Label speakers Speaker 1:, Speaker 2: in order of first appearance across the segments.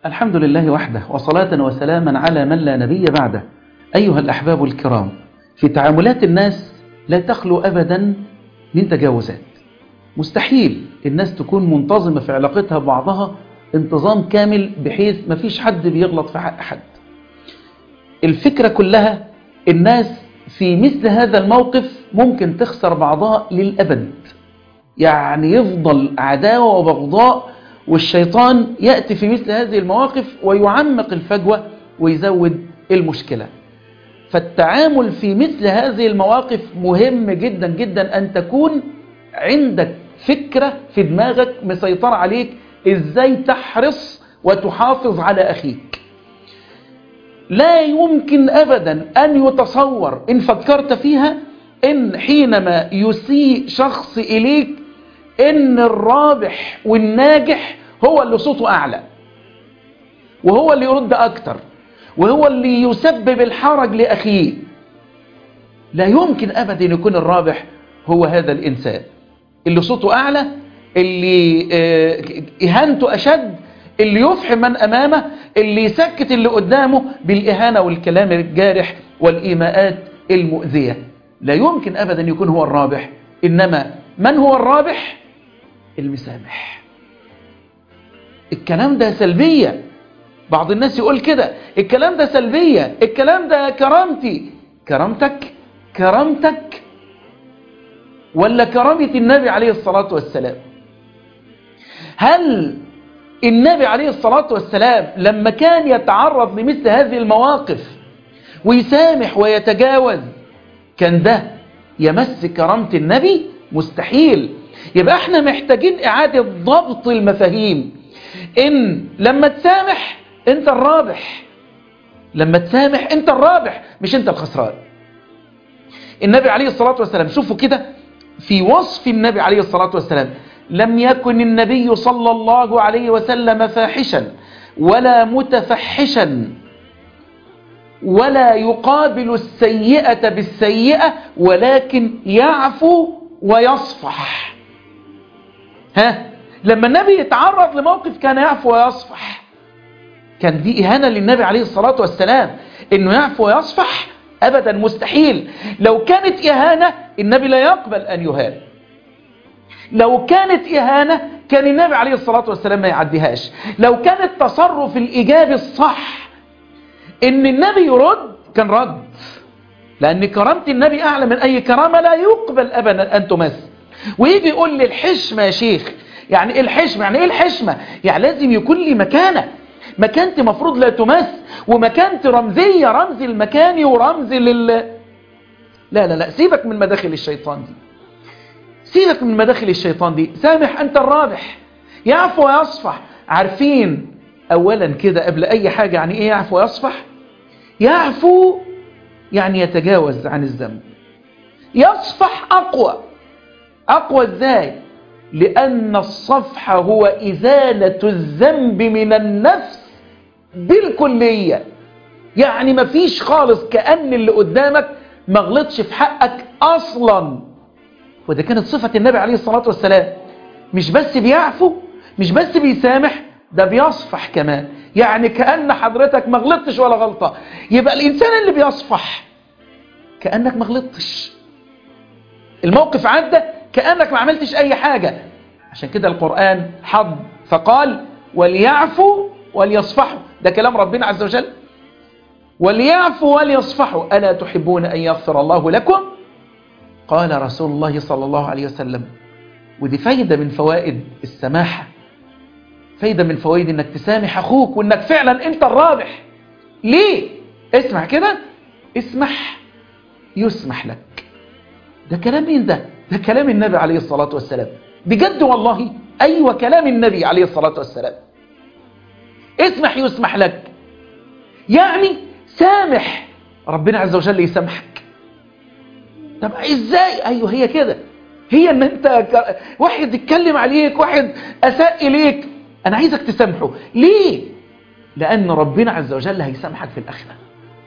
Speaker 1: الحمد لله وحده وصلاة وسلاما على من لا نبي بعده أيها الأحباب الكرام في تعاملات الناس لا تخلو أبدا من تجاوزات مستحيل الناس تكون منتظمة في علاقتها ببعضها انتظام كامل بحيث ما فيش حد بيغلط في حق حد الفكرة كلها الناس في مثل هذا الموقف ممكن تخسر بعضها للأبد يعني يفضل عداوة وبغضاء والشيطان يأتي في مثل هذه المواقف ويعمق الفجوة ويزود المشكلة فالتعامل في مثل هذه المواقف مهم جدا جدا أن تكون عندك فكرة في دماغك مسيطرة عليك إزاي تحرص وتحافظ على أخيك لا يمكن أبدا أن يتصور إن فكرت فيها إن حينما يسيء شخص إليك إن الرابح والناجح هو اللي صوته أعلى وهو اللي يرد أكتر وهو اللي يسبب الحرج لأخيه لا يمكن أبدا يكون الرابح هو هذا الإنسان اللي صوته أعلى اللي إهانته أشد اللي يفحم من أمامه اللي يسكت اللي قدامه بالإهانة والكلام الجارح والإيماءات المؤذية لا يمكن أبدا يكون هو الرابح إنما من هو الرابح المسامح الكلام ده سلبية بعض الناس يقول كده الكلام ده سلبية الكلام ده كرامتي كرامتك كرامتك ولا كرامة النبي عليه الصلاة والسلام هل النبي عليه الصلاة والسلام لما كان يتعرض لمثل هذه المواقف ويسامح ويتجاوز كان ده يمس كرامة النبي مستحيل يبقى احنا محتاجين اعادة ضبط المفاهيم ان لما تسامح انت الرابح لما تسامح انت الرابح مش انت الخسران النبي عليه الصلاة والسلام شوفوا كده في وصف النبي عليه الصلاة والسلام لم يكن النبي صلى الله عليه وسلم فاحشا ولا متفحشا ولا يقابل السيئة بالسيئة ولكن يعفو ويصفح ها لما النبي يتعرض لموقف كان يعفو ويصفح كان دي إهانة للنبي عليه الصلاة والسلام إنه يعفو ويصفح أبدا مستحيل لو كانت إهانة النبي لا يقبل أن يهان لو كانت إهانة كان النبي عليه الصلاة والسلام ما يعديهاش لو كان التصرف الإيجابي الصح إن النبي يرد كان رد لأن كرامة النبي أعلى من أي كرامة لا يقبل أبدا أن تمس ويجي يقول لي الحشمة يا شيخ يعني إيه الحشمة يعني إيه الحشمة يعني لازم يكون لي مكانة مكانتي مفروض لا تمس ومكانتي رمزية رمز المكاني ورمز لل لا لا لا سيبك من مداخل الشيطان دي سيبك من مداخل الشيطان دي سامح أنت الرابح يعفو ويصفح عارفين أولا كده قبل أي حاجة يعني إيه يعفو ويصفح يعفو يعني يتجاوز عن الذنب يصفح أقوى أقوى إزاي لأن الصفح هو إزالة الذنب من النفس بالكلية يعني مفيش خالص كأن اللي قدامك ما غلطش في حقك أصلا وده كانت صفة النبي عليه الصلاة والسلام مش بس بيعفو مش بس بيسامح ده بيصفح كمان يعني كأن حضرتك ما غلطتش ولا غلطة يبقى الإنسان اللي بيصفح كأنك ما غلطتش الموقف عدى كأنك ما عملتش أي حاجة عشان كده القرآن حض فقال وليعفوا وليصفحوا ده كلام ربنا عز وجل وليعفوا وليصفحوا ألا تحبون أن يغفر الله لكم قال رسول الله صلى الله عليه وسلم ودي فايدة من فوائد السماحة فايدة من فوائد انك تسامح اخوك وانك فعلا انت الرابح ليه اسمع كده اسمح يسمح لك ده كلام مين ده ده كلام النبي عليه الصلاة والسلام بجد والله ايوه كلام النبي عليه الصلاة والسلام اسمح يسمح لك يعني سامح ربنا عز وجل يسامحك طب ازاي ايوه هي كده هي ان انت واحد يتكلم عليك واحد اساء اليك انا عايزك تسامحه ليه لان ربنا عز وجل هيسامحك في الاخره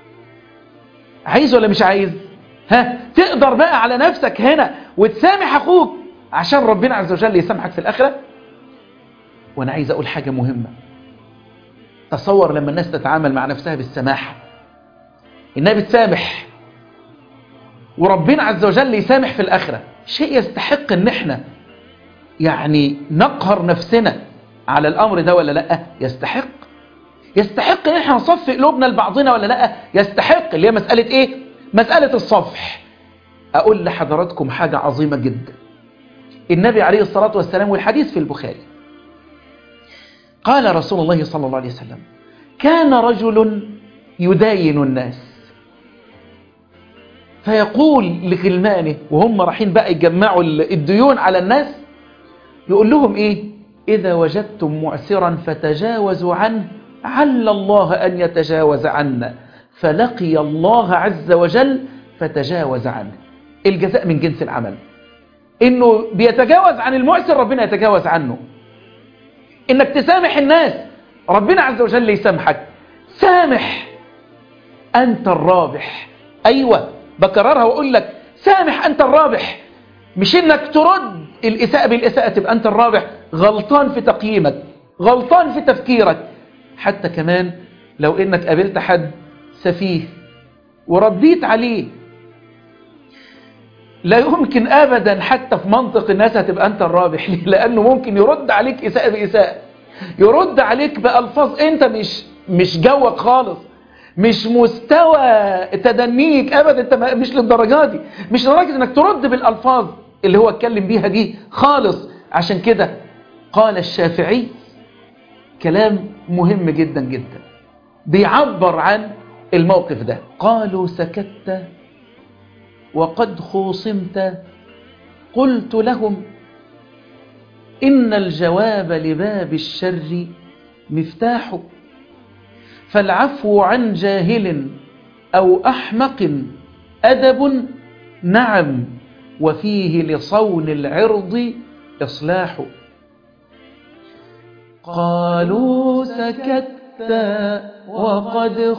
Speaker 1: عايز ولا مش عايز ها تقدر بقى على نفسك هنا وتسامح اخوك عشان ربنا عز وجل يسامحك في الاخره وانا عايز اقول حاجه مهمه تصور لما الناس تتعامل مع نفسها بالسماحة إنها بتسامح وربنا عز وجل يسامح في الآخرة شيء يستحق إن احنا يعني نقهر نفسنا على الأمر ده ولا لأ يستحق يستحق إن احنا نصفي قلوبنا لبعضنا ولا لأ يستحق اللي هي مسألة إيه مسألة الصفح أقول لحضراتكم حاجة عظيمة جدا النبي عليه الصلاة والسلام والحديث في البخاري قال رسول الله صلى الله عليه وسلم كان رجل يداين الناس فيقول لغلمانه وهم رايحين بقى يجمعوا الديون على الناس يقول لهم ايه اذا وجدتم معسرا فتجاوزوا عنه عل الله ان يتجاوز عنا فلقي الله عز وجل فتجاوز عنه الجزاء من جنس العمل انه بيتجاوز عن المعسر ربنا يتجاوز عنه انك تسامح الناس ربنا عز وجل يسامحك سامح انت الرابح ايوه بكررها واقول لك سامح انت الرابح مش انك ترد الاساءة بالاساءة تبقى انت الرابح غلطان في تقييمك غلطان في تفكيرك حتى كمان لو انك قابلت حد سفيه ورديت عليه لا يمكن ابدا حتى في منطق الناس هتبقى انت الرابح ليه لانه ممكن يرد عليك اساءة باساءة يرد عليك بالفاظ انت مش مش جوك خالص مش مستوى تدنيك ابدا انت مش للدرجه دي مش لدرجه انك ترد بالالفاظ اللي هو اتكلم بيها دي خالص عشان كده قال الشافعي كلام مهم جدا جدا بيعبر عن الموقف ده قالوا سكت وقد خوصمت قلت لهم إن الجواب لباب الشر مفتاح فالعفو عن جاهل أو أحمق أدب نعم وفيه لصون العرض إصلاح قالوا سكت وقد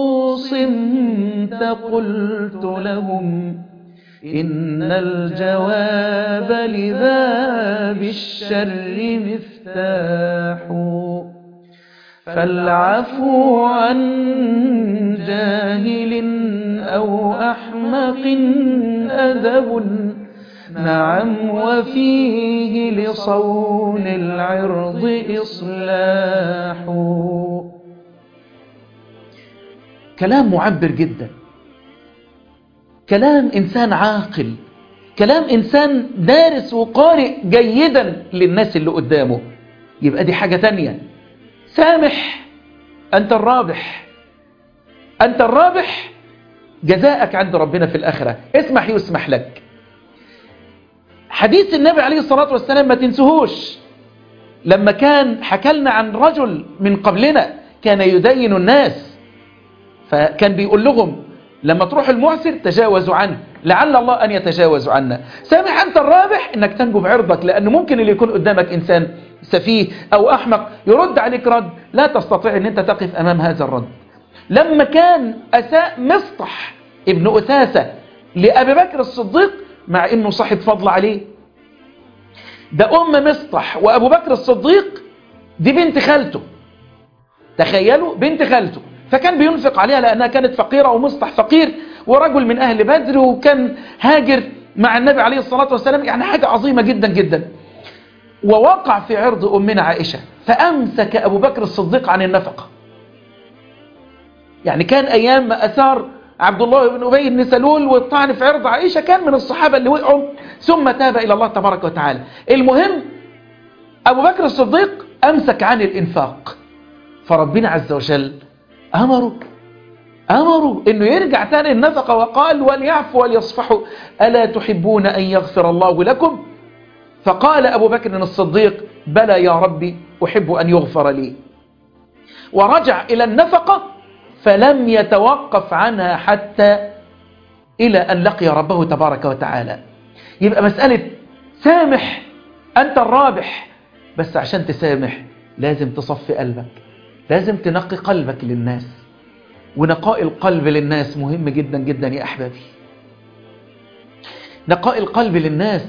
Speaker 1: خوصمت قلت لهم إن الجواب لباب الشر مفتاح فالعفو عن جاهل أو أحمق أدب نعم وفيه لصون العرض إصلاح كلام معبر جدا كلام إنسان عاقل كلام إنسان دارس وقارئ جيدا للناس اللي قدامه يبقى دي حاجة تانية سامح أنت الرابح أنت الرابح جزاءك عند ربنا في الآخرة اسمح يسمح لك حديث النبي عليه الصلاة والسلام ما تنسهوش لما كان حكلنا عن رجل من قبلنا كان يدين الناس فكان بيقول لهم لما تروح المعسر تجاوزوا عنه لعل الله أن يتجاوز عنا سامح أنت الرابح أنك تنجو بعرضك لأن ممكن اللي يكون قدامك إنسان سفيه أو أحمق يرد عليك رد لا تستطيع أن أنت تقف أمام هذا الرد لما كان أساء مصطح ابن أثاثة لأبي بكر الصديق مع أنه صاحب فضل عليه ده أم مصطح وأبو بكر الصديق دي بنت خالته تخيلوا بنت خالته فكان بينفق عليها لأنها كانت فقيرة ومصطح فقير ورجل من أهل بدر وكان هاجر مع النبي عليه الصلاة والسلام يعني حاجة عظيمة جدا جدا ووقع في عرض أمنا عائشة فأمسك أبو بكر الصديق عن النفقة يعني كان أيام ما أثار عبد الله بن أبي بن سلول والطعن في عرض عائشة كان من الصحابة اللي وقعوا ثم تاب إلى الله تبارك وتعالى المهم أبو بكر الصديق أمسك عن الإنفاق فربنا عز وجل أمروا أمروا أنه يرجع تاني النفقة وقال وليعفوا وليصفحوا ألا تحبون أن يغفر الله لكم فقال أبو بكر الصديق بلى يا ربي أحب أن يغفر لي ورجع إلى النفقة فلم يتوقف عنها حتى إلى أن لقي ربه تبارك وتعالى يبقى مسألة سامح أنت الرابح بس عشان تسامح لازم تصفي قلبك لازم تنقي قلبك للناس ونقاء القلب للناس مهم جدا جدا يا أحبابي نقاء القلب للناس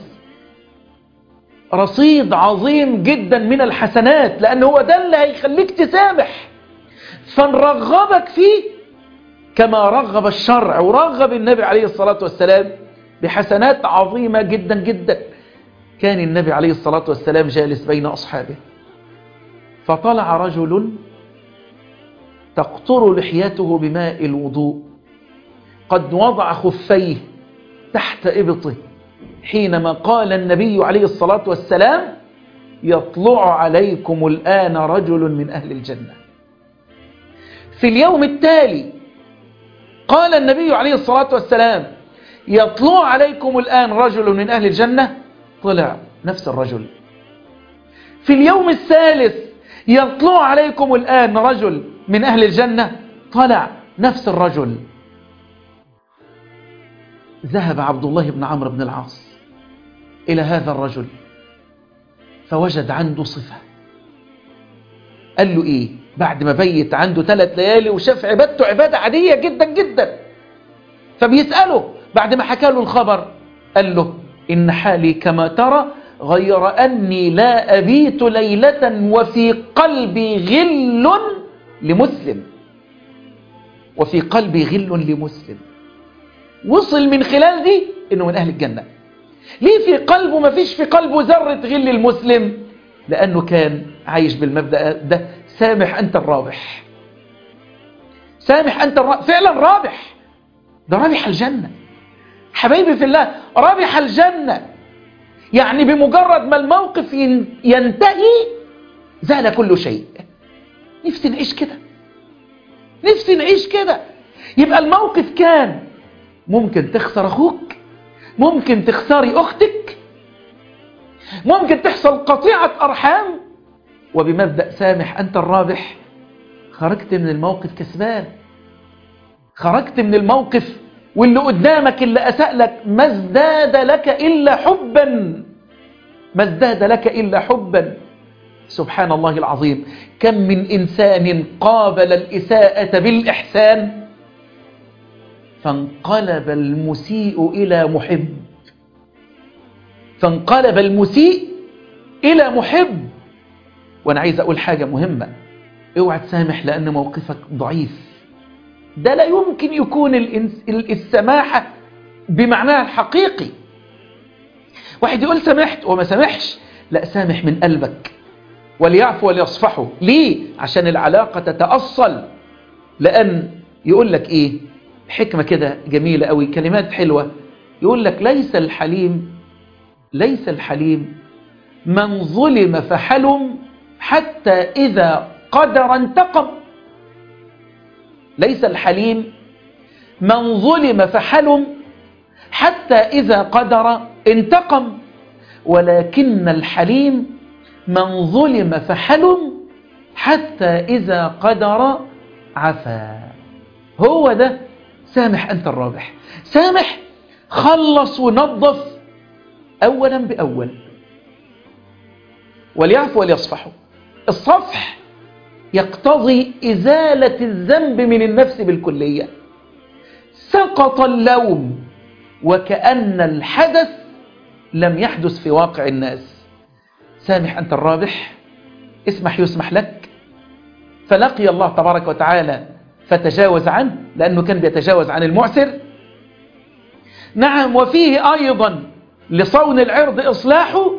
Speaker 1: رصيد عظيم جدا من الحسنات لأن هو ده اللي هيخليك تسامح فنرغبك فيه كما رغب الشرع ورغب النبي عليه الصلاة والسلام بحسنات عظيمة جدا جدا كان النبي عليه الصلاة والسلام جالس بين أصحابه فطلع رجل تقطر لحيته بماء الوضوء قد وضع خفيه تحت إبطه حينما قال النبي عليه الصلاة والسلام يطلع عليكم الآن رجل من أهل الجنة في اليوم التالي قال النبي عليه الصلاة والسلام يطلع عليكم الآن رجل من أهل الجنة طلع نفس الرجل في اليوم الثالث يطلع عليكم الآن رجل من أهل الجنة طلع نفس الرجل ذهب عبد الله بن عمرو بن العاص إلى هذا الرجل فوجد عنده صفة قال له إيه بعد ما بيت عنده ثلاث ليالي وشاف عبادته عبادة عادية جدا جدا فبيسأله بعد ما حكى له الخبر قال له إن حالي كما ترى غير أني لا أبيت ليلة وفي قلبي غل لمسلم وفي قلبي غل لمسلم وصل من خلال دي إنه من أهل الجنة ليه في قلبه ما فيش في قلبه ذرة غل المسلم لأنه كان عايش بالمبدأ ده سامح أنت الرابح سامح أنت الرابح فعلا رابح ده رابح الجنة حبايبي في الله رابح الجنة يعني بمجرد ما الموقف ينتهي زال كل شيء نفسي نعيش كده نفسي نعيش كده يبقى الموقف كان ممكن تخسر أخوك ممكن تخسري أختك ممكن تحصل قطيعة أرحام وبمبدأ سامح أنت الرابح خرجت من الموقف كسبان خرجت من الموقف واللي قدامك اللي أساء لك ما ازداد لك إلا حبا ما ازداد لك إلا حبا سبحان الله العظيم كم من إنسان قابل الإساءة بالإحسان فانقلب المسيء إلى محب فانقلب المسيء إلى محب وأنا عايز أقول حاجة مهمة اوعى تسامح لأن موقفك ضعيف ده لا يمكن يكون السماحة بمعناها الحقيقي واحد يقول سامحت وما سامحش لا سامح من قلبك وليعفو وليصفحوا ليه عشان العلاقة تتأصل لأن يقول لك إيه حكمة كده جميلة أوي كلمات حلوة يقول لك ليس الحليم ليس الحليم من ظلم فحلم حتى إذا قدر انتقم ليس الحليم من ظلم فحلم حتى إذا قدر انتقم ولكن الحليم من ظلم فحلم حتى إذا قدر عفا هو ده سامح أنت الرابح سامح خلص ونظف أولا بأول وليعفوا وليصفحوا الصفح يقتضي إزالة الذنب من النفس بالكلية سقط اللوم وكأن الحدث لم يحدث في واقع الناس سامح أنت الرابح اسمح يسمح لك فلقي الله تبارك وتعالى فتجاوز عنه لأنه كان بيتجاوز عن المعسر نعم وفيه أيضا لصون العرض إصلاحه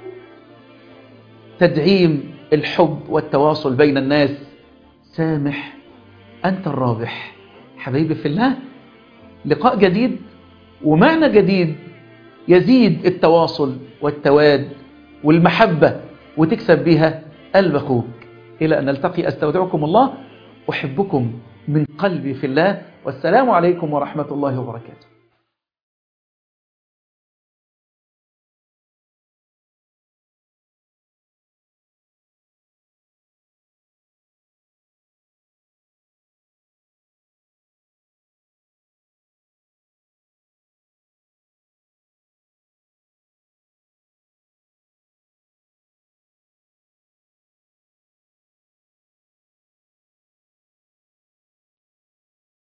Speaker 1: تدعيم الحب والتواصل بين الناس سامح أنت الرابح حبيبي في الله لقاء جديد ومعنى جديد يزيد التواصل والتواد والمحبة وتكسب بها قلب أخوك إلى أن نلتقي أستودعكم الله أحبكم من قلبي في الله والسلام عليكم ورحمة الله وبركاته